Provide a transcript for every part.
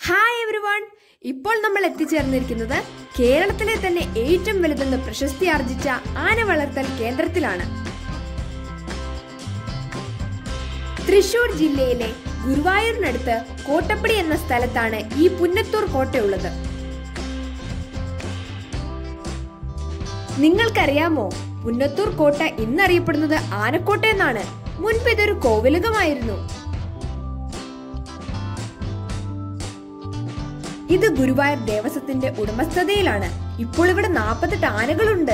hi every one ഇപ്പോൾ നമ്മൾ എത്തിച്ചേർന്നിരിക്കുന്നത് കേരളത്തിലെ തന്നെ ഏറ്റവും വലുതെന്ന് പ്രശസ്തി ആർജിച്ച ആന വളർത്തൽ കേന്ദ്രത്തിലാണ് തൃശൂർ ജില്ലയിലെ ഗുരുവായൂരിനടുത്ത് കോട്ടപ്പടി എന്ന സ്ഥലത്താണ് ഈ പുന്നത്തൂർ കോട്ടയുള്ളത് നിങ്ങൾക്കറിയാമോ പുന്നത്തൂർ കോട്ട ഇന്നറിയപ്പെടുന്നത് ആനക്കോട്ട എന്നാണ് മുൻപ് ഇതൊരു കോവിലകമായിരുന്നു ഇത് ഗുരുവായൂർ ദേവസ്വത്തിന്റെ ഉടമസ്ഥതയിലാണ് ഇപ്പോൾ ഇവിടെ നാൽപ്പത്തെട്ട് ആനകളുണ്ട്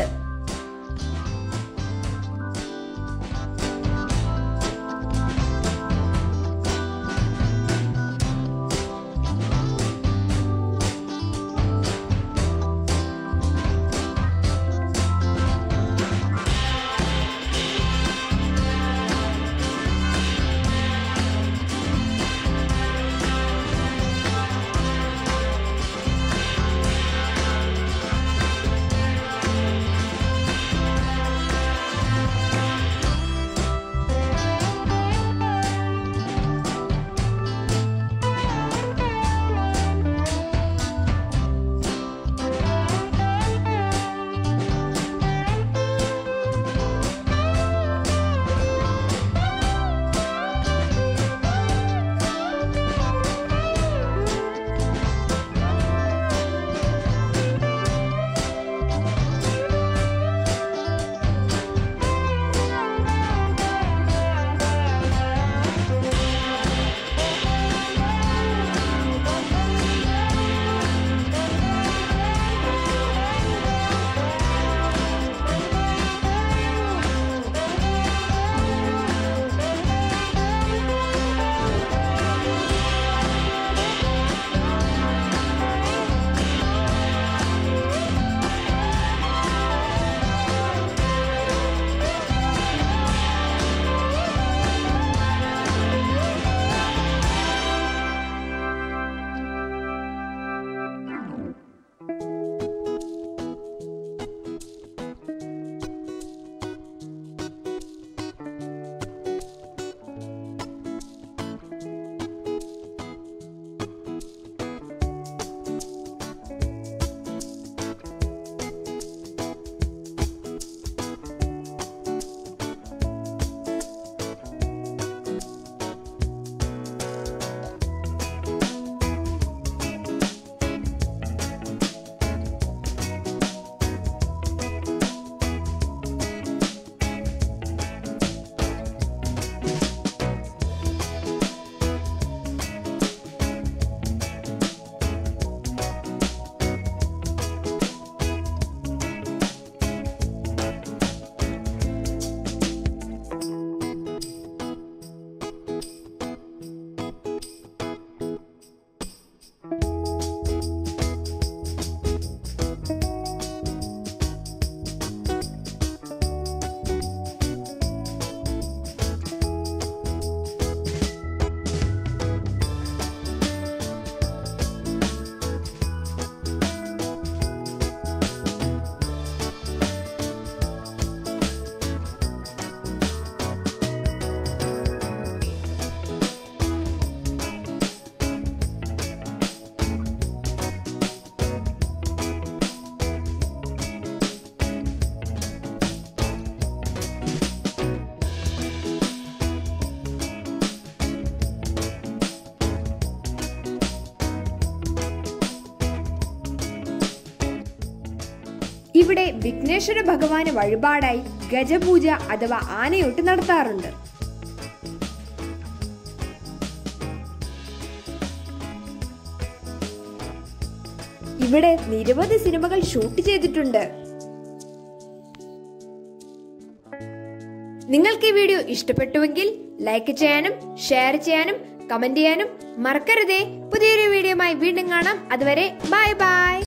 ഇവിടെ വിഘ്നേശ്വര ഭഗവാന് വഴിപാടായി ഗജപൂജ അഥവാ ആനയൊട്ട് നടത്താറുണ്ട് ഇവിടെ നിരവധി സിനിമകൾ ഷൂട്ട് ചെയ്തിട്ടുണ്ട് നിങ്ങൾക്ക് ഈ വീഡിയോ ഇഷ്ടപ്പെട്ടുവെങ്കിൽ ലൈക്ക് ചെയ്യാനും ഷെയർ ചെയ്യാനും കമന്റ് ചെയ്യാനും മറക്കരുതേ പുതിയൊരു വീഡിയോയുമായി വീണ്ടും കാണാം അതുവരെ ബൈ ബൈ